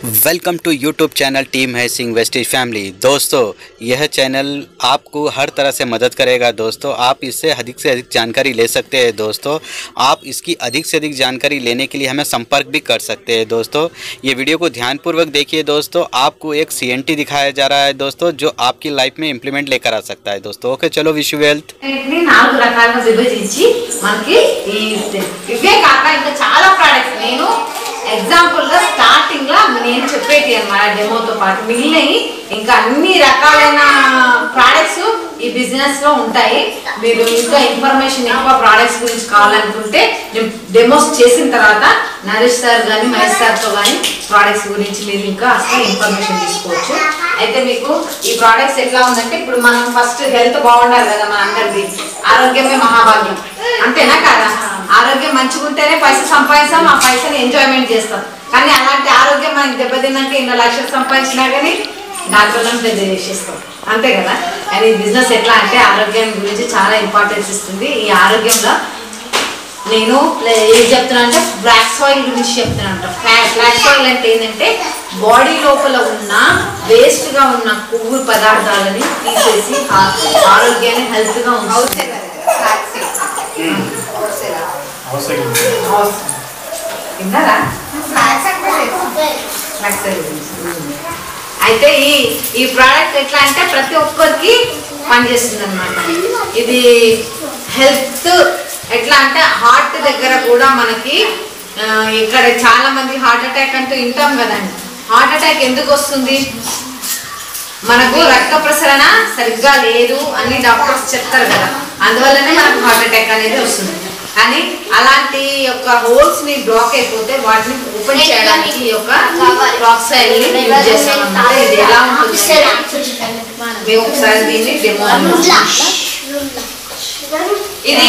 Welcome to YouTube channel team है Singh wastage family दोस्तों यह चैनल आपको हर तरह से मदद करेगा दोस्तों आप इससे अधिक से अधिक जानकारी ले सकते हैं दोस्तों आप इसकी अधिक से अधिक जानकारी लेने के लिए हमें संपर्क भी कर सकते हैं दोस्तों ये वीडियो को ध्यानपूर्वक देखिए दोस्तों आपको एक सी दिखाया जा रहा है दोस्तों जो आपकी लाइफ में इम्प्लीमेंट लेकर आ सकता है दोस्तों ओके चलो विश वेल्थ వీటిని నాలుగు రకాలుగా విభజించి మనకి ఈ ఇవే కాక ఇంకా చాలా ప్రోడక్ట్స్ నేను ఎగ్జాంపుల్ గా స్టార్టింగ్ లా నేను చెప్పేటి అన్నమాట డెమోతో పాటు మిగిలినవి ఇంకా అన్ని రకాలైన ప్రోడక్ట్స్ ఈ బిజినెస్ లో ఉంటాయి మీరు ఇంకా ఇన్ఫర్మేషన్ ఎక్కువ ప్రోడక్ట్స్ గురించి కావాలనుకుంటే డెమోస్ చేసిన తర్వాత నరేష్ సార్ కానీ మహేష్ సార్తో కానీ ప్రోడక్ట్స్ గురించి మీరు ఇంకా అసలు ఇన్ఫర్మేషన్ తీసుకోవచ్చు అయితే మీకు ఈ ప్రోడక్ట్స్ ఎట్లా ఉందంటే ఇప్పుడు మనం ఫస్ట్ హెల్త్ బాగుండాలి కదా మన అందరిది ఆరోగ్యమే మహాభాగ్యం అంతేనా కదా ఆరోగ్యం మంచిగా ఉంటేనే పైసలు సంపాదిస్తాం ఆ పైసలు ఎంజాయ్మెంట్ చేస్తాం కానీ అలాంటి ఆరోగ్యం మనకి దెబ్బతిన్నాక ఇన్ని లక్షలు సంపాదించినా కానీ దాంట్లో పెద్ద చేసేస్తాం అంతే కదా కానీ బిజినెస్ ఎట్లా అంటే ఆరోగ్యం గురించి చాలా ఇంపార్టెన్స్ ఇస్తుంది ఈ ఆరోగ్యంలో నేను ప్లే- ఏం చెప్తున్నా అంటే బ్లాక్ సాయిల్ గురించి చెప్తున్నా అంట బ్లాక్ సాయిల్ అంటే ఏంటంటే బాడీ లోపల ఉన్న వేస్ట్ గా ఉన్న కొవ్వు పదార్థాలని తీసేసి ఆ- ఆరోగ్యాన్ని హెల్త్ గా ఉంచుతుంది విన్నారా Black soil గురించి. అయితే ఈ ఈ ప్రోడక్ట్ ఎట్లా అంటే ప్రతి ఒక్కరికి పనిచేస్తుంది అనమాట ఇది హెల్త్ ఎట్లా అంటే హార్ట్ దగ్గర కూడా మనకి ఆ, ఇక్కడ చాలా మంది హార్ట్ అటాక్ అంటూ వింటాం కదండి హార్ట్ అటాక్ ఎందుకు వస్తుంది మనకు రక్త ప్రసరణ సరిగ్గా లేదు అని డాక్టర్స్ చెప్తారు కదా అందువల్లనే మనకు హార్ట్ అటాక్ అనేది వస్తుంది కానీ అలాంటి యొక్క హోల్స్ ని బ్లాక్ అయిపోతే వాటిని ఓపెన్ చేయడానికి ఈ యొక్క ప్రాక్సైల్ ని యూజ్ చేస్తాం అన్నమాట ఇది ఎలా ఉంటుంది మేము ఒకసారి దీన్ని డెమో ఇది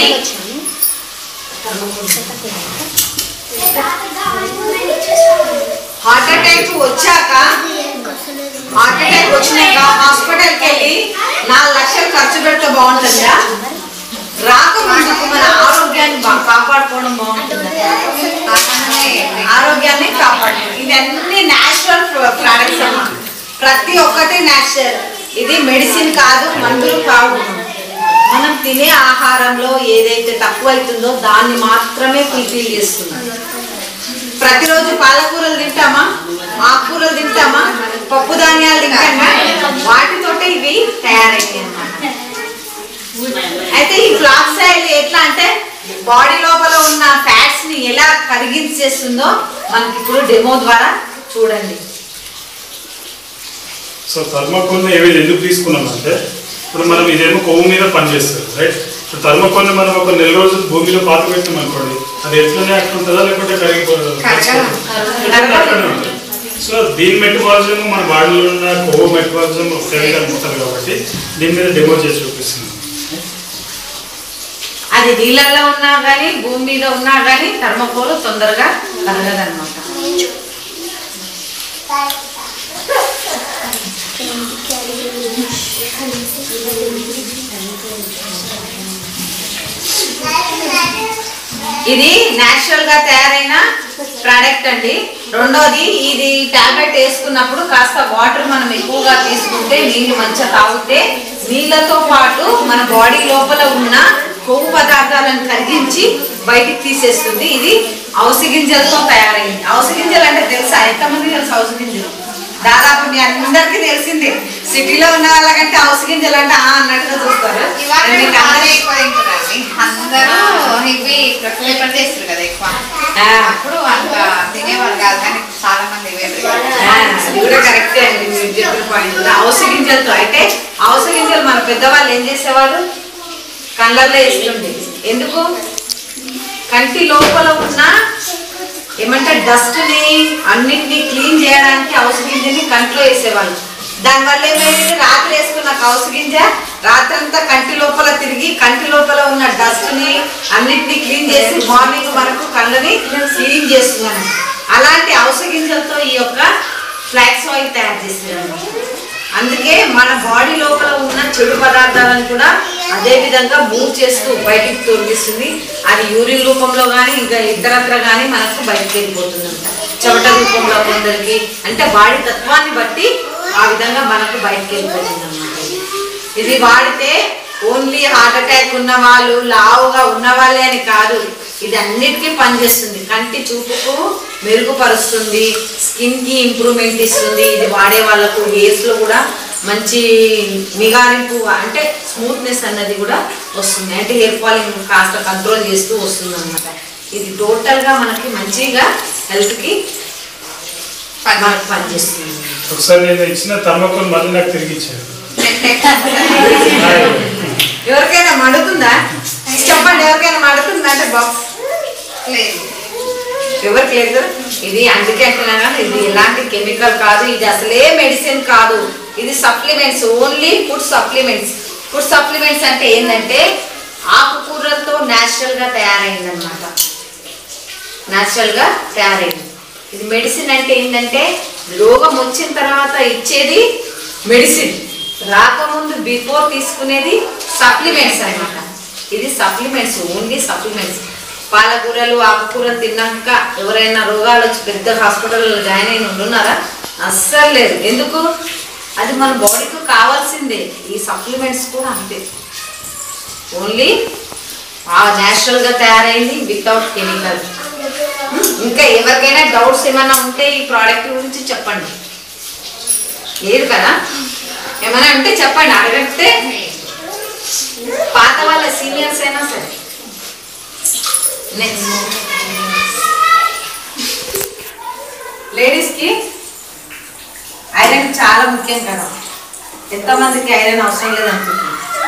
హార్ట్ అటాక్ వచ్చాక హార్ట్ అటాక్ వచ్చినాక హాస్పిటల్కి వెళ్ళి నాలుగు లక్షలు ఖర్చు పెడితే బాగుంటుందా రాకముందుకు మన ఆరోగ్యాన్ని బా- కాపాడుకోవడం బాగుంటుంది ఆరోగ్యాన్ని కాపాడుకోవడం ఇది అన్ని న్యాచురల్ ప్రోడక్ట్స్ అమ్మా ప్రతి ఒక్కటి న్యాచురల్ ఇది మెడిసిన్ కాదు మందులు కావు మనం తినే ఆహారంలో ఏదైతే తక్కువ అవుతుందో దాన్ని మాత్రమే ఫుల్ఫిల్ చేస్తున్నాం ప్రతిరోజు పాలకూరలు తింటామా ఆకుకూరలు తింటామా పప్పు ధాన్యాలు తింటామా వాటితోటే ఇవి తయారయ్యాయి అన్నమాట అయితే ఈ ఫ్లాక్స్ ఆయిల్ ఎట్లా అంటే బాడీ లోపల ఉన్న ఫ్యాట్స్ ని ఎలా కరిగించేస్తుందో మనకి ఇప్పుడు డెమో ద్వారా చూడండి సో థర్మోకోల్ని ఏవి ఎందుకు తీసుకున్నాం అంటే ఇప్పుడు మనం ఇదేమో కొవ్వు మీద పనిచేస్తుంది రైట్ ఇప్పుడు థర్మోకోల్ని మనం ఒక నెల రోజులు భూమిలో పాత పెట్టినాం అనుకోండి అది ఎట్లనే అట్లా ఉంటుందా లేకపోతే కరిగిపోతుంది సో దీని మెటబాలిజం మన బాడీలో ఉన్న కొవ్వు మెటబాలిజం ఒకసారి ఉంటుంది కాబట్టి దీని మీద డెమో చేసి చూపిస్తున్నాం అది నీళ్ళల్లో ఉన్నా కానీ భూమి మీద ఉన్నా కానీ థర్మకోల్ తొందరగా కరగదన్నమాట ఇది నేచురల్ గా తయారైన ప్రోడక్ట్ అండి రెండోది ఇది టాబ్లెట్ వేసుకున్నప్పుడు కాస్త వాటర్ మనం ఎక్కువగా తీసుకుంటే నీళ్లు మంచిగా తాగితే నీళ్ళతో పాటు మన బాడీ లోపల ఉన్న కొవ్వు పదార్థాలను కరిగించి బయటికి తీసేస్తుంది ఇది అవసి గింజలతో తయారైంది అవసి గింజలు అంటే తెలుసా ఎంతమంది తెలుసు అవసి గింజలు దాదాపు మీ అందరికీ తెలిసింది సిటీలో ఉన్న వాళ్ళకంటే అవసి గింజలు అంటే ఆ అన్నట్టుగా చూస్తారు మీకు అందరికీ అందరూ ఇవి ప్రిఫర్ చేస్తారు కదా ఎక్కువ ఆ. అప్పుడు అంత తినేవాళ్ళు కాదు కానీ చాలా మంది ఇవే prefer చేస్తారు. ఆ, అది కూడా కరెక్టే అండి మీరు చెప్పిన పాయింట్ అవసర గింజలతో అయితే అవసర గింజలు మన పెద్దవాళ్ళు ఏం చేసేవారు కళ్ళల్లో వేస్తుండే ఎందుకు కంటి లోపల ఉన్న ఏమంటే డస్ట్ ని అన్నిటిని క్లీన్ చేయడానికి అవసర గింజని కంట్లో వేసేవాళ్ళు దానివల్ల ఏమైంది రాత్రి వేసుకున్న కౌసు గింజ రాత్రంతా కంటి లోపల తిరిగి కంటి లోపల ఉన్న డస్ట్ ని అన్నిటిని క్లీన్ చేసి మార్నింగ్ వరకు కళ్ళని క్లీన్ చేస్తున్నాను అలాంటి అవసర గింజలతో ఈ యొక్క ఫ్లాక్స్ ఆయిల్ తయారు చేస్తున్నాను అందుకే మన బాడీ లోపల ఉన్న చెడు పదార్థాలను కూడా అదే విధంగా మూవ్ చేస్తూ బయటికి తొలగిస్తుంది అది యూరిన్ రూపంలో కానీ ఇంకా ఇతరత్ర కానీ మనకు బయటికి వెళ్ళిపోతుందంట చెమట రూపంలో కొందరికి అంటే వాడి తత్వాన్ని బట్టి ఆ విధంగా మనకు బయటకు వెళ్ళిపోతుంది అన్నమాట ఇది వాడితే ఓన్లీ హార్ట్ అటాక్ ఉన్న వాళ్ళు లావుగా ఉన్న వాళ్ళే అని కాదు ఇది అన్నిటికీ పనిచేస్తుంది కంటి చూపుకు మెరుగుపరుస్తుంది స్కిన్కి ఇంప్రూవ్మెంట్ ఇస్తుంది ఇది వాడే వాళ్ళకు హెయిర్స్లో కూడా మంచి నిగారింపు అంటే స్మూత్నెస్ అన్నది కూడా వస్తుంది అంటే హెయిర్ ఫాలింగ్ కాస్త కంట్రోల్ చేస్తూ వస్తుంది అనమాట ఇది టోటల్గా మనకి మంచిగా హెల్త్కి మనకు పనిచేస్తుంది ఒకసారి నేను ఇచ్చిన థర్మకోల్ మళ్ళీ నాకు తిరిగి ఇచ్చారు ఎవరికైనా మడుతుందా చెప్పండి ఎవరికైనా మడుతుందా అంటే బాక్స్ లేదు ఎవరికి లేదు ఇది అందుకే అంటున్నా కానీ ఇది ఎలాంటి కెమికల్ కాదు ఇది అసలే మెడిసిన్ కాదు ఇది supplements only food supplements food supplements అంటే ఏంటంటే ఆకుకూరలతో natural గా తయారైందనమాట గా తయారైంది ఇది మెడిసిన్ అంటే ఏంటంటే రోగం వచ్చిన తర్వాత ఇచ్చేది మెడిసిన్ రాకముందు బిఫోర్ తీసుకునేది సప్లిమెంట్స్ అన్నమాట ఇది సప్లిమెంట్స్ ఓన్లీ సప్లిమెంట్స్ పాలకూరలు ఆకుకూరలు తిన్నాక ఎవరైనా రోగాలు వచ్చి పెద్ద హాస్పిటల్లో జాయిన్ అయిన ఉంటున్నారా అస్సలు లేదు ఎందుకు అది మన బాడీకి కావాల్సిందే ఈ సప్లిమెంట్స్ కూడా అంతే ఓన్లీ న్యాచురల్గా తయారైంది వితౌట్ కెమికల్ ఇంకా ఎవరికైనా డౌట్స్ ఏమైనా ఉంటే ఈ ప్రోడక్ట్ గురించి చెప్పండి లేదు కదా ఏమైనా ఉంటే చెప్పండి అడగస్తే పాత వాళ్ళ సీనియర్స్ అయినా సరే నెక్స్ట్ లేడీస్కి ఐరన్ చాలా ముఖ్యం కదా ఎంతమందికి ఐరన్ అవసరం లేదనుకుంటున్నాను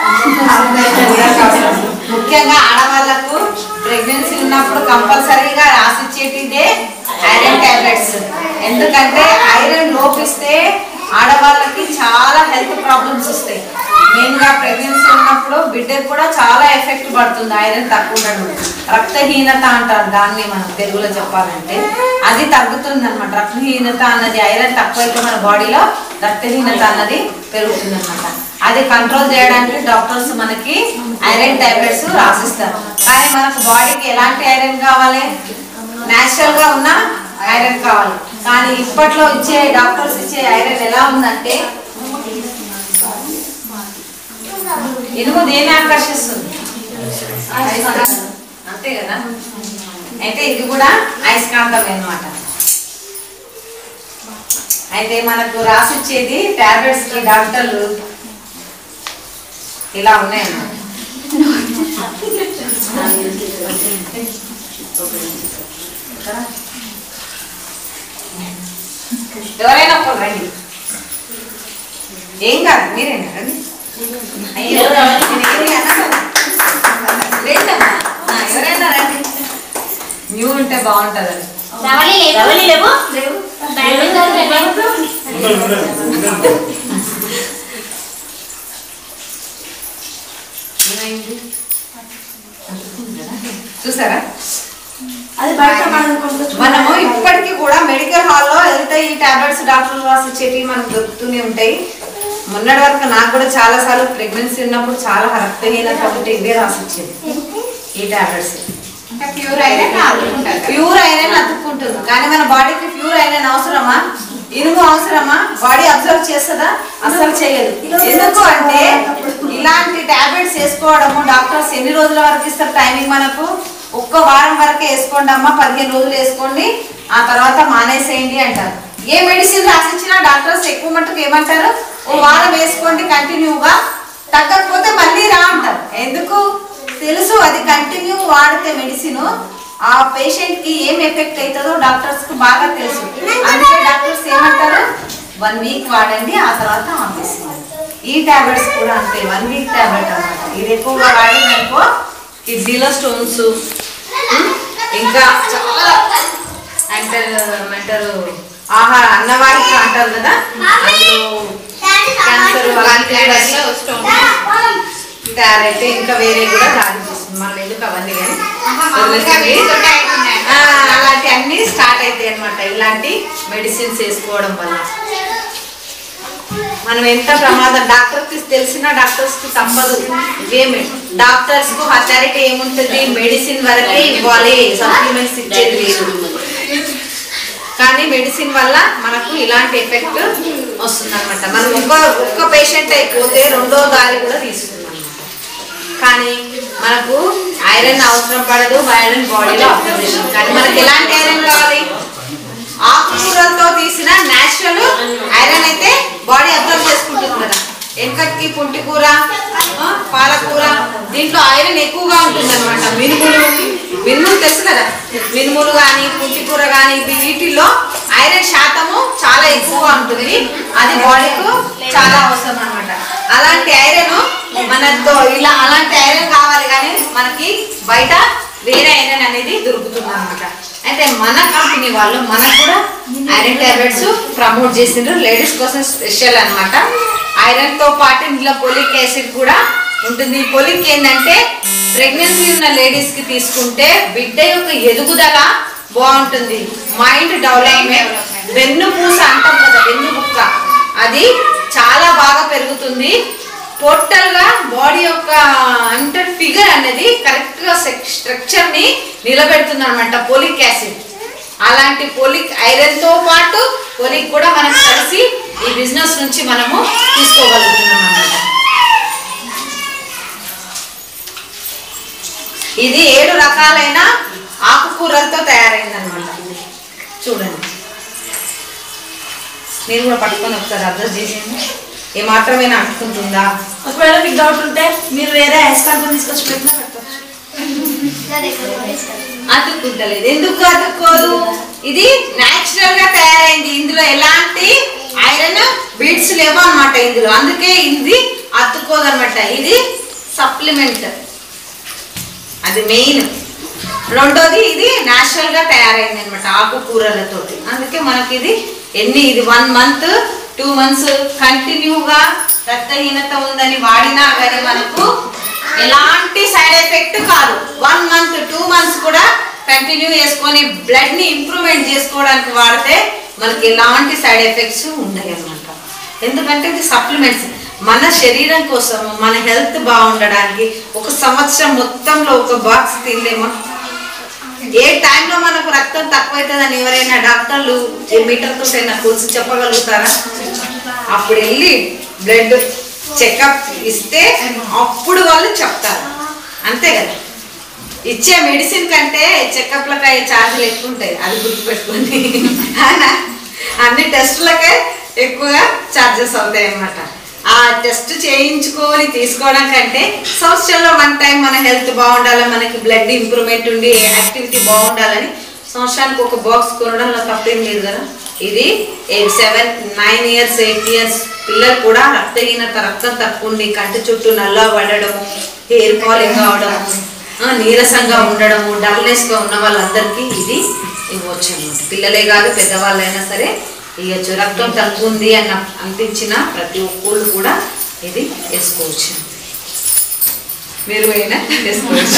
ముఖ్యంగా ఆడవాళ్ళకు ప్రెగ్నెన్సీ ఉన్నప్పుడు కంపల్సరీగా రాసిచ్చేటిదే ఐరన్ టాబ్లెట్స్ ఎందుకంటే ఐరన్ లోపిస్తే ఆడవాళ్ళకి చాలా హెల్త్ ప్రాబ్లమ్స్ వస్తాయి మెయిన్గా ప్రెగ్నెన్సీ ఉన్నప్పుడు బిడ్డకు కూడా చాలా ఎఫెక్ట్ పడుతుంది ఐరన్ తక్కువ ఉండడం రక్తహీనత అంటారు దాన్ని మనం తెలుగులో చెప్పాలంటే అది తగ్గుతుంది అనమాట రక్తహీనత అన్నది ఐరన్ తక్కువైతే మన బాడీలో రక్తహీనత అన్నది పెరుగుతుంది అనమాట అది కంట్రోల్ చేయడానికి డాక్టర్స్ మనకి ఐరన్ టాబ్లెట్స్ రాసిస్తారు కానీ మనకు బాడీకి ఎలాంటి ఐరన్ కావాలి న్యాచురల్ గా ఉన్న ఐరన్ కావాలి కానీ ఇప్పట్లో ఇచ్చే డాక్టర్స్ ఇచ్చే ఐరన్ ఎలా ఉందంటే ఇనుము దేన్ని ఆకర్షిస్తుంది అంతే కదా అయితే ఇది కూడా అయస్కాంతమే అన్నమాట అయితే మనకు రాసిచ్చేది టాబ్లెట్స్ కి డాక్టర్లు ఇలా ఉన్నాయన్నమాట ఎవరైనా ఒకరు రండి ఏం కాదు మీరేనా రండి అయ్యో నేను ఏమీ అనను. లేదమ్మా. ఆ, ఎవరైనా రండి న్యూ ఉంటే బాగుంటుందని ఉండండి, ఉండండి, ఉండండి. ఏమైంది చూసారా అది బయట మనం కొనుక్కొచ్చు మనము ఇప్పటికీ కూడా మెడికల్ హాల్లో వెళ్తే ఈ టాబ్లెట్స్ డాక్టర్లు రాసి ఇచ్చేటివి మనకు దొరుకుతూనే ఉంటాయి మొన్నటి వరకు నాకు కూడా చాలా సార్లు ప్రెగ్నెన్సీ ఉన్నప్పుడు చాలా రక్తహీనత ఉంటే ఇవే రాసి ఇచ్చేది ఈ టాబ్లెట్స్ ఇంకా ప్యూర్ ఐరన్ ఆడుకుంటారు ప్యూర్ ఐరన్ అతుక్కుంటుంది కానీ మన బాడీకి ప్యూర్ ఐరన్ అవసరమా ఇనుము అవసరమా బాడీ అబ్జర్వ్ చేస్తుందా అసలు చేయదు ఎందుకు అంటే ఇలాంటి టాబ్లెట్స్ వేసుకోవడము డాక్టర్స్ ఎన్ని రోజుల వరకు ఇస్తారు టైమింగ్ మనకు ఒక్క వారం వరకే వేసుకోండి అమ్మా పదిహేను రోజులు వేసుకోండి ఆ తర్వాత మానేసేయండి అంటారు ఏ మెడిసిన్ రాసిచ్చినా డాక్టర్స్ ఎక్కువ మట్టుకు ఏమంటారు ఓ వారం వేసుకోండి కంటిన్యూగా తగ్గకపోతే మళ్ళీ రా అంటారు ఎందుకు తెలుసు అది కంటిన్యూ వాడితే మెడిసిన్ ఆ పేషెంట్ కి ఏం ఎఫెక్ట్ అవుతుందో డాక్టర్స్ కు బాగా తెలుసు అందుకే డాక్టర్స్ ఏమంటారు వన్ వీక్ వాడండి ఆ తర్వాత ఆపేసింది ఈ టాబ్లెట్స్ కూడా అంతే వన్ వీక్ టాబ్లెట్ అన్నమాట ఇది ఎక్కువగా వాడిందనుకో కిడ్నీలో స్టోన్స్ ఇంకా చాలా అంటారు ఏమంటారు ఆహార అన్నవాహిక అంటారు కదా అందులో క్యాన్సర్ అలాంటివి బ్లాడర్లో స్టోన్ తయారైతే ఇంకా వేరే కూడా దారి తీస్తుంది మనం ఎందుకు అవన్నీ కానీ మామూలుగా వీటితోటే అవుతున్నాయి. ఆ, అలాంటి అన్ని స్టార్ట్ అవుతాయి అనమాట ఇలాంటి మెడిసిన్స్ వేసుకోవడం వల్ల మనం ఎంత ప్రమాదం డాక్టర్ కి తెలిసిన డాక్టర్స్ కి తప్పదు ఇవేమి డాక్టర్స్ కు అథారిటీ ఏముంటుంది మెడిసిన్ వరకే ఇవ్వాలి సప్లిమెంట్స్ ఇచ్చేది లేదు కానీ మెడిసిన్ వల్ల మనకు ఇలాంటి ఎఫెక్ట్ వస్తుంది అనమాట మనం ఒక్క ఒక్క పేషెంట్ అయిపోతే రెండో దారి కూడా తీసుకున్నాం కానీ మనకు ఐరన్ అవసరం పడదు ఐరన్ బాడీలో అబ్జర్వేషన్ కానీ మనకి ఎలాంటి ఐరన్ కావాలి ఆకుకూరలతో తీసిన నేచురల్ ఐరన్ అయితే బాడీ అబ్జర్వ్ చేసుకుంటుంది కదా ఎంకటికి పుంటి కూర ఆ, పాలకూర దీంట్లో ఐరన్ ఎక్కువగా ఉంటుంది అనమాట మినుములు మినుములు తెలుసు కదా మినుములు కానీ పుంటి కూర కానీ వీటిల్లో ఐరన్ శాతము చాలా ఎక్కువగా ఉంటుంది అది బాడీకు చాలా అవసరం అనమాట అలాంటి ఐరన్ మనతో ఇలా అలాంటి ఐరన్ కావాలి కానీ మనకి బయట వేరే ఐరన్ అనేది దొరుకుతుంది అనమాట అయితే మన కంపెనీ వాళ్ళు మనకు కూడా ఐరన్ టాబ్లెట్స్ ప్రమోట్ చేసిండ్రు లేడీస్ కోసం స్పెషల్ అన్నమాట ఐరన్ తో పాటు ఇందులో పొలిక్ యాసిడ్ కూడా ఉంటుంది ఈ పొలిక్ ఏంటంటే ప్రెగ్నెన్సీ ఉన్న లేడీస్ కి తీసుకుంటే బిడ్డ యొక్క ఎదుగుదల బాగుంటుంది మైండ్ డెవలప్మెంట్ వెన్ను పూస అంటాం కదా వెన్ను బుక్క అది చాలా బాగా పెరుగుతుంది టోటల్ గా బాడీ యొక్క అంటే ఫిగర్ అనేది కరెక్ట్ గా స్ట్రక్చర్ ని నిలబెడుతుంది అనమాట పోలిక్ యాసిడ్ అలాంటి పోలిక్ ఐరన్ తో పాటు పోలిక్ కూడా మనకు కలిసి ఈ బిజినెస్ నుంచి మనము తీసుకోగలుగుతున్నాం అన్నమాట ఇది ఏడు రకాలైన ఆకుకూరలతో తయారైంది అనమాట చూడండి నేను కూడా పట్టుకొని ఒకసారి అబ్జర్వ్ చేసేయండి ఏ మాత్రమేనా అంటుకుంటుందా ఒకవేళ మీకు డౌట్ ఉంటే మీరు వేరే అయస్కాంతం తీసుకొచ్చి పెట్టినా పెట్టచ్చు అతుక్కుంటలేదు ఎందుకు అతుక్కోదు ఇది నేచురల్ గా తయారైంది ఇందులో ఎలాంటి ఐరన్ బీట్స్ లేవు అన్నమాట ఇందులో అందుకే ఇది అతుక్కోదు అనమాట ఇది సప్లిమెంట్ అది మెయిన్ రెండోది ఇది నేచురల్ గా తయారైంది అనమాట ఆకుకూరలతోటి అందుకే మనకి ఇది ఎన్ని ఇది వన్ మంత్ టూ మంత్స్ కంటిన్యూగా రక్తహీనత ఉందని వాడినా కానీ మనకు ఎలాంటి సైడ్ ఎఫెక్ట్ కాదు వన్ మంత్ టూ మంత్స్ కూడా కంటిన్యూ చేసుకొని బ్లడ్ ని ఇంప్రూవ్మెంట్ చేసుకోవడానికి వాడితే మనకి ఎలాంటి సైడ్ ఎఫెక్ట్స్ ఉండవు అనమాట ఎందుకంటే ఇది సప్లిమెంట్స్ మన శరీరం కోసం మన హెల్త్ బాగుండడానికి ఒక సంవత్సరం మొత్తంలో ఒక బాక్స్ తినలేమా ఏ టైంలో మనకు రక్తం తక్కువైతుందని ఎవరైనా డాక్టర్లు ఏ మీటర్ తోటైనా కొలిసి చెప్పగలుగుతారా అప్పుడు వెళ్ళి బ్లడ్ చెకప్ ఇస్తే అప్పుడు వాళ్ళు చెప్తారు అంతే కదా ఇచ్చే మెడిసిన్ కంటే చెకప్లకు అయ్యే ఛార్జీలు ఎక్కువ ఉంటాయి అది గుర్తుపెట్టుకోండి అవునా? అన్ని టెస్టులకే ఎక్కువగా ఛార్జెస్ అవుతాయి అన్నమాట ఆ టెస్ట్ చేయించుకొని తీసుకోవడం కంటే సంవత్సరంలో వన్ టైం మన హెల్త్ బాగుండాలి మనకి బ్లడ్ ఇంప్రూవ్మెంట్ ఉండి యాక్టివిటీ బాగుండాలని సంవత్సరానికి ఒక బాక్స్ కొనడంలో తప్పేం లేదు కదా ఇది seven nine years eight years పిల్లలు కూడా రక్తహీనత రక్తం తక్కువ ఉండి కంటి చుట్టూ నల్ల పడడము హెయిర్ ఫాలింగ్ అవడము ఆ, నీరసంగా ఉండడము డల్నెస్ గా ఉన్న వాళ్ళందరికీ ఇది ఇవ్వచ్చు అనమాట పిల్లలే కాదు పెద్దవాళ్ళైనా సరే ఇవ్వచ్చు రక్తం తక్కువ ఉంది అన్న అనిపించిన ప్రతి ఒక్కళ్ళు కూడా ఇది వేసుకోవచ్చు మీరు అయినా వేసుకోవచ్చు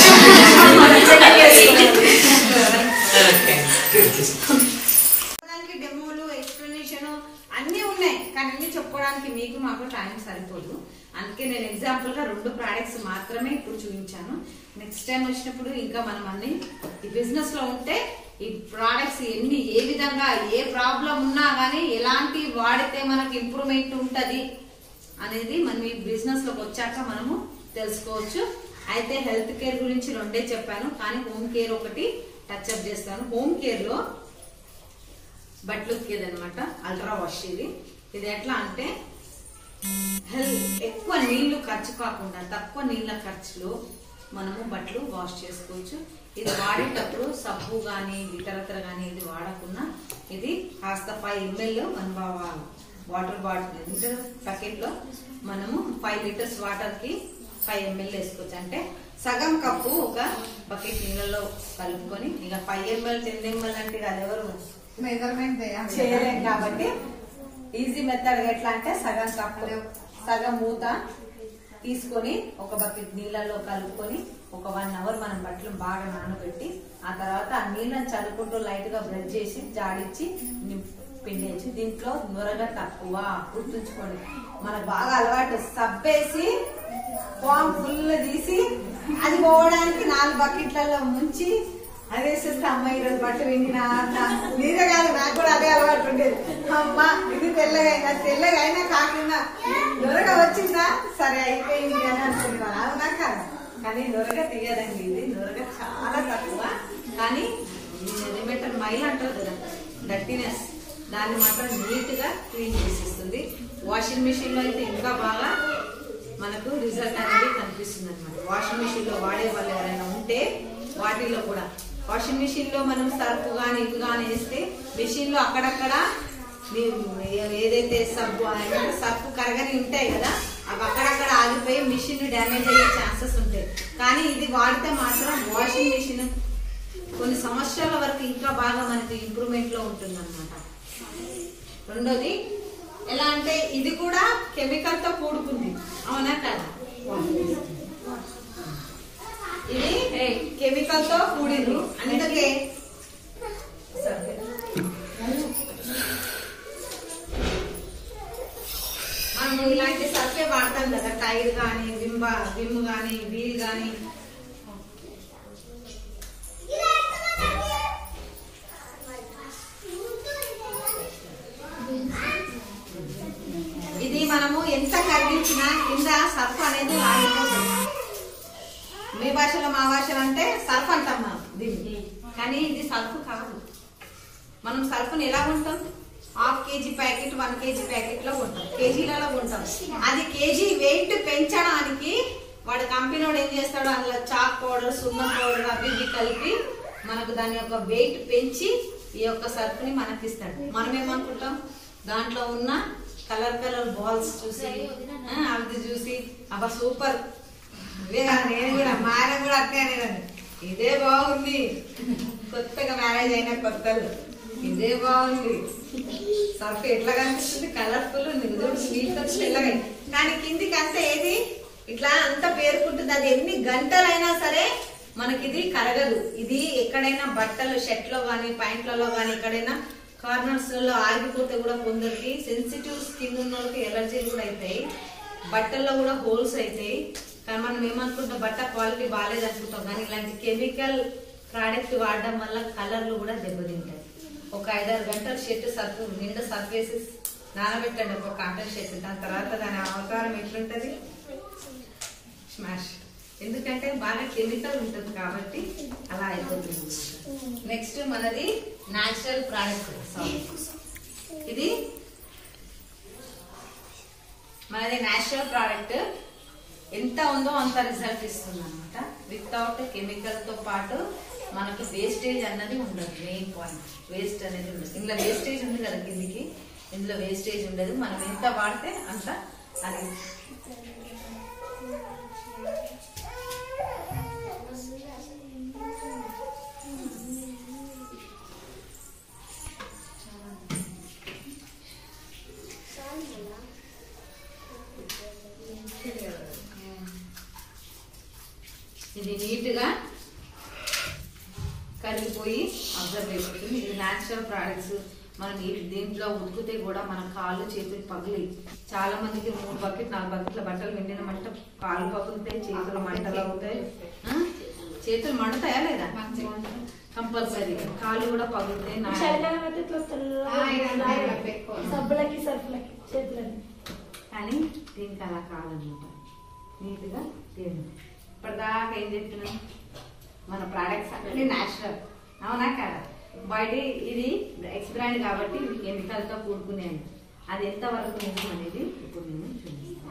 చెప్పడానికి డెమోలు ఎక్స్ప్లెనేషన్ అన్నీ ఉన్నాయి కానీ అన్ని చెప్పుకోవడానికి మీకు మాకు టైం సరిపోదు అందుకే నేను ఎగ్జాంపుల్ గా రెండు ప్రోడక్ట్స్ మాత్రమే ఇప్పుడు చూపించాను నెక్స్ట్ టైం వచ్చినప్పుడు ఇంకా మనం అన్ని ఈ బిజినెస్ లో ఉంటే ఈ ప్రోడక్ట్స్ ఎన్ని ఏ విధంగా ఏ ప్రాబ్లం ఉన్నా కానీ ఎలాంటి వాడితే మనకి ఇంప్రూవ్మెంట్ ఉంటది అనేది మనం ఈ బిజినెస్ లోకి వచ్చాక మనము తెలుసుకోవచ్చు అయితే హెల్త్ కేర్ గురించి రెండే చెప్పాను కానీ హోమ్ కేర్ ఒకటి టచ్ అప్ చేస్తాను హోమ్ కేర్ లో బట్టలు ఉతికేది అనమాట అల్ట్రా వాష్ ఇది ఇది ఎట్లా అంటే హెల్త్ ఎక్కువ నీళ్లు ఖర్చు కాకుండా తక్కువ నీళ్ళ ఖర్చులో మనము బట్టలు వాష్ చేసుకోవచ్చు ఇది వాడేటప్పుడు సబ్బు కానీ ఇతరత్ర కానీ ఇది వాడకుండా ఇది కాస్త five ML one water bottle అంటే ప్యాకెట్ లో మనము ఫైవ్ లీటర్స్ వాటర్ కి ఫైవ్ ఎంఎల్ వేసుకోవచ్చు అంటే సగం కప్పు ఒక బకెట్ నీళ్ళలో కలుపుకొని ఇక ఫైవ్ ఎంఎల్ టెన్ ఎంఎల్ అంటే అది ఎవరు మెజర్మెంట్ చేయలేం కాబట్టి ఈజీ మెథడ్ ఎట్లా అంటే సగం కప్పు సగం మూత తీసుకొని ఒక బకెట్ నీళ్ళల్లో కలుపుకొని ఒక వన్ అవర్ మనం బట్టలు బాగా నానబెట్టి ఆ తర్వాత ఆ నీళ్ళని చల్లుకుంటూ లైట్ గా బ్రష్ చేసి జాడిచ్చి నింప్- పిండేసి దీంట్లో నొరగ తక్కువ గుర్తుంచుకోండి మనకు బాగా అలవాటు సబ్బేసి ఫామ్ ఫుల్ తీసి అది పోవడానికి నాలుగు బకెట్లలో ముంచి అదే చూస్తే అమ్మ ఈరోజు బట్ట విండినా నీరే కాదు నాకు కూడా అదే అలవాటు ఉండేది అమ్మ ఇది తెల్లగా అయినా తెల్లగా అయినా కాకుండా దొరక వచ్చిందా సరే అయిపోయింది అని అనుకునేవాళ్ళు అవునా కాదు కానీ దొరక తీయదండి ఇది దొరక చాలా తక్కువ కానీ ఏమంటారు మైల్ అంటారు కదా డర్టీనెస్ దాన్ని మాత్రం నీట్ గా క్లీన్ చేసేస్తుంది వాషింగ్ మిషన్ లో అయితే ఇంకా బాగా మనకు రిజల్ట్ అనేది కనిపిస్తుంది అనమాట వాషింగ్ మిషన్ లో వాడే వాళ్ళు ఎవరైనా ఉంటే వాటిల్లో కూడా వాషింగ్ మిషన్ లో మనం సర్ఫ్ గాని ఇవి గాని వేస్తే మిషన్ లో అక్కడక్కడ మీ- ఏదైతే సబ్బు ఏమంటే సర్ఫ్ కరగని ఉంటాయి కదా అవి అక్కడక్కడ ఆగిపోయి మిషన్ డ్యామేజ్ అయ్యే ఛాన్సెస్ ఉంటాయి కానీ ఇది వాడితే మాత్రం వాషింగ్ మిషన్ కొన్ని సంవత్సరాల వరకు ఇంకా బాగా మనకి ఇంప్రూవ్మెంట్ లో ఉంటుంది రెండోది ఎలా అంటే ఇది కూడా కెమికల్ తో కూడుకుంది అవునా కదా ఇది కెమికల్ తో కూడింది అందుకే మనం ఇలాంటి సర్ఫే వాడతాం కదా టైర్ కానీ విమ్ విమ్ కానీ వీల్ కానీ ఇది మనము ఎంత కరిగించినా కింద సర్ఫ్ అనేది ఆగిపోతుంది మీ భాషలో మా భాషలో అంటే సర్ఫ్ అంటాం మనం దీన్ని కానీ ఇది సర్ఫ్ కాదు మనం సర్ఫ్ని ఎలా ఉంటాం half KG packet one KG packet లో ఉంటాం కేజీలలో ఉంటాం అది కేజీ వెయిట్ పెంచడానికి వాడు కంపెనీ వాడు ఏం చేస్తాడు అందులో చాక్ పౌడర్ సున్నం పౌడర్ అవి ఇవి కలిపి మనకు దాని యొక్క వెయిట్ పెంచి ఈ యొక్క సర్ఫ్ ని మనకి ఇస్తాడు మనం ఏమనుకుంటాం దాంట్లో ఉన్న కలర్ కలర్ బాల్స్ చూసి ఆ, అవి చూసి అబ్బా సూపర్ ఇదే కాదు, నేను కూడా మా ఆయన కూడా అట్నే అనేదాన్ని ఇదే బాగుంది కొత్తగా మ్యారేజ్ అయిన కొత్తలు ఇదే బాగుంది సర్ఫ్ ఎట్లా కనిపిస్తుంది కలర్ఫుల్ ఉంది చూడు స్వీట్ వచ్చి తెల్లగా కానీ కిందికి అంతా ఏది ఇట్లా అంత పేరుకుంటుంది అది ఎన్ని గంటలైనా సరే మనకి ఇది కరగదు ఇది ఎక్కడైనా బట్టలు షర్ట్లో కానీ ప్యాంట్లలో కానీ ఎక్కడైనా కార్నర్స్ లో ఆగిపోతే కూడా కొందరికి సెన్సిటివ్ స్కిన్ ఉన్న వాళ్ళకి ఎలర్జీలు కూడా అవుతాయి బట్టల్లో కూడా హోల్స్ అవుతాయి కానీ మనం ఏమనుకుంటాం బట్ట క్వాలిటీ బాగాలేదు అనుకుంటాం కానీ ఇలాంటి కెమికల్ ప్రోడక్ట్ వాడడం వల్ల కలర్లు కూడా దెబ్బతింటాయి ఒక ఐదారు గంటలు షర్ట్ సర్ఫ్ నిండా సర్ఫ్ వేసి నానబెట్టండి ఒక కాటన్ షర్ట్ దాని తర్వాత దాని అవతారం ఎట్లుంటది స్మాష్ ఎందుకంటే బాగా కెమికల్ ఉంటుంది కాబట్టి అలా అయిపోతుంది నెక్స్ట్ మనది న్యాచురల్ ప్రోడక్ట్ ఇది మనది న్యాచురల్ ప్రోడక్ట్ ఎంత ఉందో అంత రిజల్ట్ ఇస్తుంది అనమాట వితౌట్ కెమికల్ తో పాటు మనకు వేస్టేజ్ అన్నది ఉండదు మెయిన్ పాయింట్ వేస్ట్ అనేది ఉండదు ఇందులో వేస్టేజ్ ఉంది కదా కిందికి ఇందులో వేస్టేజ్ ఉండదు మనం ఎంత వాడితే అంత అది ఇది నీట్ గా కరిగిపోయి అబ్జర్వ్ అయిపోతుంది ఇది న్యాచురల్ ప్రోడక్ట్స్ మనం ఈ- దీంట్లో ఉతికితే కూడా మన కాళ్ళు చేతులు పగిలి చాలా మందికి మూడు బకెట్ నాలుగు బకెట్ల బట్టలు వెండినమంటే కాళ్ళు పగులుతాయి చేతులు మంటలు అవుతాయి ఆ? చేతులు మండుతాయా లేదా కంపల్సరీ కాళ్ళు కూడా పగులుతాయి నా- చలికాలం అయితే ఇట్లా తెల్లగా సబ్బులకి సర్ఫులకి చేతులకి కానీ దీనికి అలా కాదనమాట నీట్గా తీయండి ఇప్పటిదాకా ఏం చెప్తున్నాం మన ప్రోడక్ట్స్ అన్ని న్యాచురల్ అవునా కదా బయట ఇది ఎక్స్ బ్రాండ్ కాబట్టి ఇది కెమికల్తో కూడుకునేది అది ఎంత వరకు నిజం అనేది ఇప్పుడు నేను చూపిస్తాను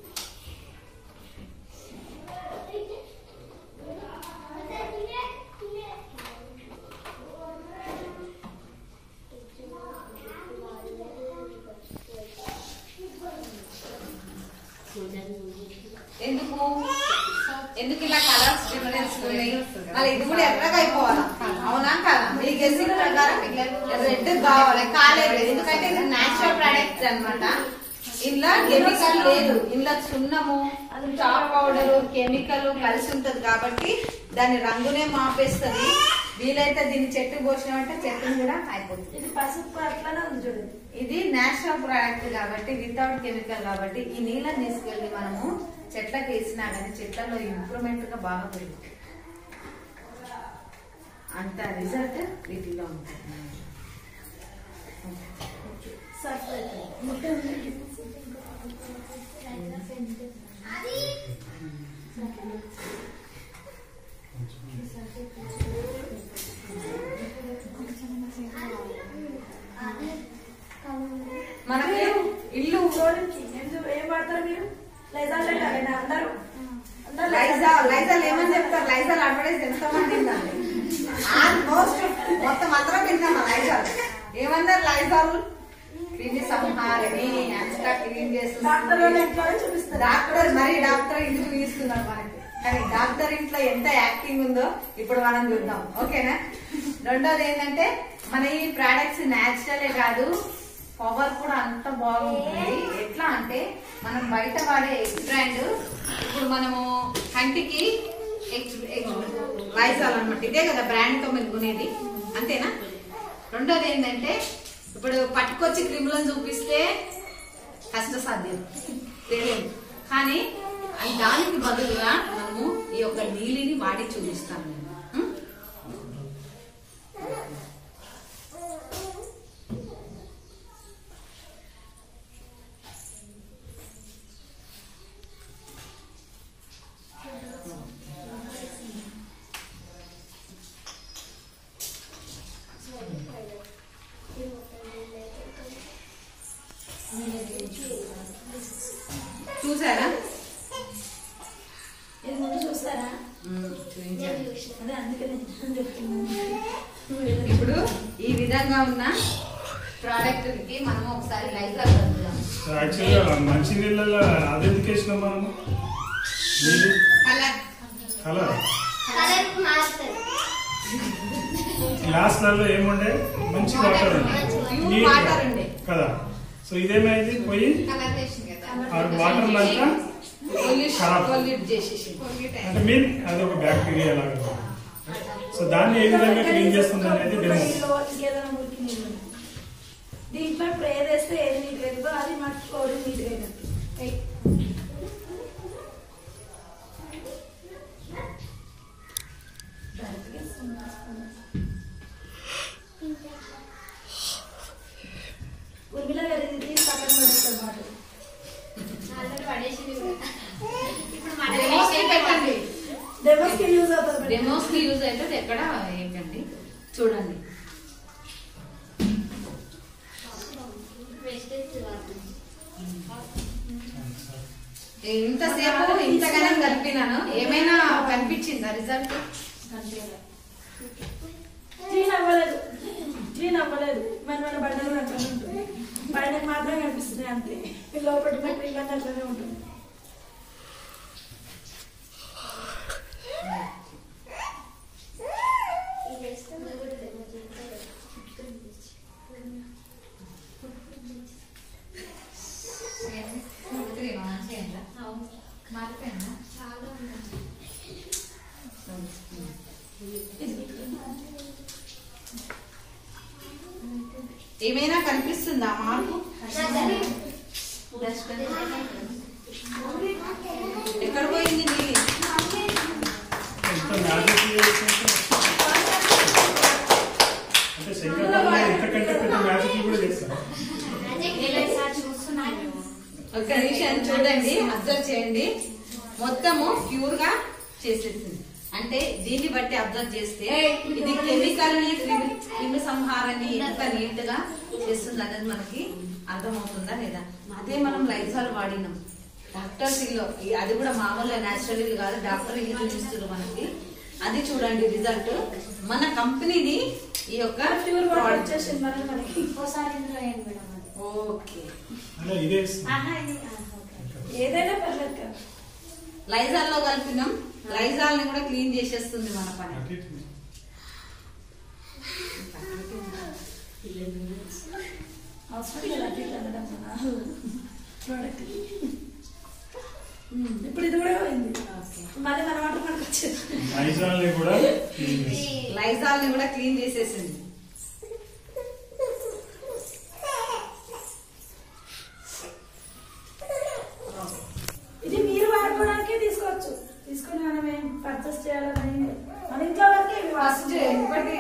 ఎందుకు ఎందుకు ఇలా కలర్స్ డిఫరెన్స్ ఉన్నాయి మళ్ళీ ఇది కూడా ఎర్రగా అయిపోవాలా అవునా కదా మీ గెస్సింగ్ ప్రకారం రెడ్ కావాలి కాలేదు ఎందుకంటే ఇది నేచురల్ ప్రొడక్ట్ అన్నమాట ఇందులో కెమికల్ లేదు ఇందులో సున్నము చాక్ పౌడర్ కెమికల్ కలిసి ఉంటది కాబట్టి దాని రంగునే మాపేస్తుంది వీలైతే దీన్ని చెట్టు పోసినామంటే చెట్టుని కూడా అయిపోతుంది ఇది పసుపు అట్లానే ఉంది చూడండి ఇది నేచురల్ ప్రోడక్ట్ కాబట్టి వితౌట్ కెమికల్ కాబట్టి ఈ నీళ్ళని తీసుకెళ్లి మనము చెట్లకు వేసినా కానీ చెట్లలో ఇంప్రూవ్మెంట్ గా బాగా పెరుగుతుంది అంత రిజల్ట్ వీటిలో ఉంటుంది సర్ఫ్ మొత్తం మనకి ఇల్లు చూడండి ఎందుకు ఏం వాడతారు మీరు లైజాల్ పెట్టాలి అందరూ అందరూ లైజా లైజాల్ ఏమని చెప్తారు లైజాల్ అడ్వర్టైజ్ ఎంతమంది విందండి ఆల్మోస్ట్ మొత్తం అందరం వింటాం లైజాల్ ఏమన్నారు లైజాల్ క్రిమి సంహారిణి అంతా క్లీన్ డాక్టర్ వాళ్ళ చేస్తుంది ఇంట్లోనే చూపిస్తారు డాక్టర్ మరి డాక్టర్ ఇంటికి తీస్తున్నారు మనకి కానీ డాక్టర్ ఇంట్లో ఎంత యాక్టింగ్ ఉందో ఇప్పుడు మనం చూద్దాం ఓకేనా రెండోది ఏంటంటే మన ఈ ప్రోడక్ట్స్ న్యాచురలే కాదు పవర్ కూడా అంత బాగుంటుంది ఎట్లా అంటే మనం బయట వాడే ఎక్స్ బ్రాండ్ ఇప్పుడు మనము కంటికి లైజాల్ అనమాట ఇదే కదా బ్రాండ్ తో మీరు కొనేది అంతేనా రెండోది ఏంటంటే ఇప్పుడు పట్టుకొచ్చి క్రిములను చూపిస్తే కష్ట సాధ్యం తెలియదు కానీ అది దానికి బదులుగా మనము ఈ యొక్క నీలిని వాడి చూపిస్తాను నేను ఉం? చూసారా ఇది ముందు చూస్తారా ఉం, చూపించాను అదే అందుకనే నేను చెప్తున్నాను ఇప్పుడు ఈ విధంగా ఉన్న ప్రోడక్ట్ కి మనం ఒకసారి లైజాల్ కలుపుదాం యాక్చువల్గా మంచి నీళ్ళల్లో అది ఎందుకు వేసినాం మనము నీళ్ళు కలర్ కలర్ కలర్ మారుతుంది గ్లాస్లలో ఏముండే మంచి వాటర్ ఉండే ప్యూర్ నీట్ వాటర్ ఉండే కదా సో ఇదేమైంది పోయి కలర్ చేసింది కదా ఆ వాటర్ అంతా ఖరాబ్. పొల్యూట్ చేసేసి అంటే మీన్ అది ఒక బ్యాక్టీరియా లాగా సో దాన్ని ఏ విధంగా క్లీన్ చేస్తుంది అనేది డెమో నీళ్ళు ఇంకేదైనా మురికి నీళ్ళు దీంట్లో ఇప్పుడు ఏది వేస్తే ఏది నీట్ అవుతుందో అది మట్టుకోవడం నీట్ అయినట్టు ఏయ్. ఉర్మిళ గారు ఇది తీసి పక్కన పడేస్తారు మాట డెమోస్ కి పెట్టండి డెమోస్కి యూజ్ అవుతుంది డెమోస్ కి యూజ్ అవుతుంది ఎక్కడ ఏంటండి చూడండి ఇంతసేపు ఇంతగానే కలిపినాను ఏమైనా కనిపించిందా రిజల్ట్ క్లీన్ అవ్వలేదు క్లీన్ అవ్వలేదు మన మన బండలు అట్లనే ఉంటుంది బండకు మాత్రమే కనిపిస్తున్నాయి అంతే ఈ లోపల మట్టి ఇవన్నీ అట్లనే ఉంటుంది క్రీమ్ మంచిగా మారిపోయిందా ఏమైనా కనిపిస్తుందా మార్పు ఎక్కడ పోయింది నీళ్ళు ఎంత మ్యాజిక్ చేస్తుంటే అంటే శంకర్ ఇంతకంటే పెద్ద మ్యాజిక్ కూడా చేస్తారు ఒక నిమిషం చూడండి అబ్జర్వ్ చేయండి మొత్తము ప్యూర్ గా చేసేసింది అంటే దీన్ని బట్టి అబ్జర్వ్ చేస్తే ఇది కెమికల్ ని క్రిమి క్రిమి సంహారాన్ని ఎంత నీట్ గా చేస్తుంది అనేది మనకి అర్థమవుతుందా లేదా అదే మనం లైజాల్ వాడినాం డాక్టర్స్ ఇల్లు ఈ- అది కూడా మామూలుగా నేచురల్ ఇల్లు కాదు డాక్టర్ ఇల్లు చూపిస్తారు మనకి అది చూడండి రిజల్ట్ మన కంపెనీని ఈ యొక్క ప్యూర్ వాటర్ product- వచ్చేసింది మరి మనకి ఓకే అలా ఇదే ఇస్తుంది. ఏదైనా పర్లేదు కదా లైజాల్ లో కలిపినాం లైజాల్ ని కూడా క్లీన్ చేసేస్తుంది మన పని అటు ఇటు. హాస్పిటల్ అటు ఇటు అనడం మన ప్రోడక్ట్ ఇప్పుడు ఇది కూడా పోయింది మళ్ళీ మన వాటర్ మనకు వచ్చేది నైజాల్ని కూడా క్లీన్ చేస్తుంది. లైజాల్ ని కూడా క్లీన్ చేసేసింది ఇది మీరు వాడుకోవడానికే తీసుకోవచ్చు తీసుకుని మనం ఏం పర్చేస్ చేయాలని మన ఇంట్లో వరకే ఇవి ఫస్ట్ వాడుతుంది ఒకటి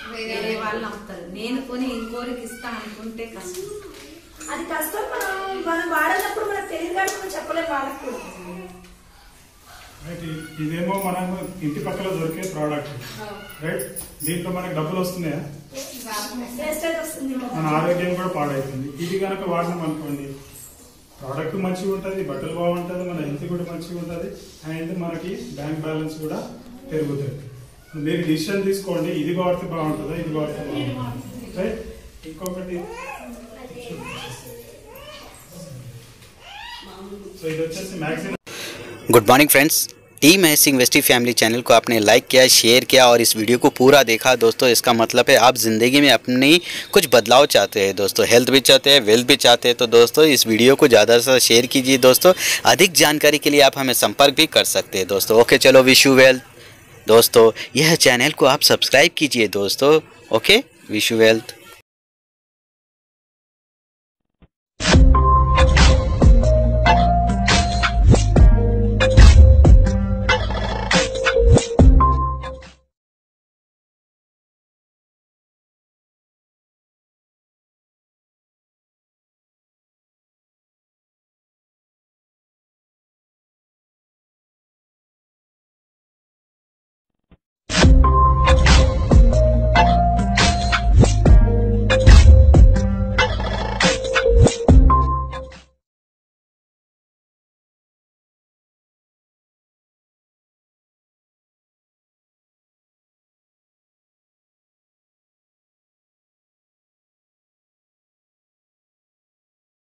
వేరే వాళ్ళు అమ్ముతారు నేను కొని ఇంకోరికి ఇస్తా అనుకుంటే కష్టం అది కష్టం మనం మనం వాడినప్పుడు మనకు తెలియదు కాబట్టి మనం చెప్పలేము వాళ్ళకి కూడా రైట్ ఇ- ఇదేమో మనకు ఇంటి పక్కల దొరికే ప్రోడక్ట్ రైట్ దీంట్లో మనకి డబ్బులు వస్తున్నాయా వేస్టేజ్ వస్తుంది మన ఆరోగ్యం కూడా పాడవుతుంది ఇది కనుక వాడినాం అనుకోండి ప్రోడక్ట్ మంచిగా ఉంటుంది బట్టలు బాగుంటుంది మన హెల్త్ కూడా మంచిగా ఉంటుంది అండ్ మనకి బ్యాంక్ బ్యాలెన్స్ కూడా పెరుగుతుంది మీరు డిసిషన్ తీసుకోండి ఇది వాడితే బాగుంటుందా ఇది వాడితే బాగుంటుందా రైట్ ఇంకొకటి సో ఇది వచ్చేసి maximum good morning friends team है सिंह वेस्टी फैमिली चैनल को आपने लाइक किया शेयर किया और इस वीडियो को पूरा देखा दोस्तों इसका मतलब है आप ज़िंदगी में अपनी कुछ बदलाव चाहते हैं दोस्तों हेल्थ भी चाहते हैं वेल्थ भी चाहते हैं तो दोस्तों इस वीडियो को ज़्यादा से शेयर कीजिए दोस्तों अधिक जानकारी के लिए आप हमें संपर्क भी कर सकते हैं दोस्तों ओके चलो विश यू वेल्थ दोस्तों यह चैनल को आप सब्सक्राइब कीजिए दोस्तों ओके विश यू वेल्थ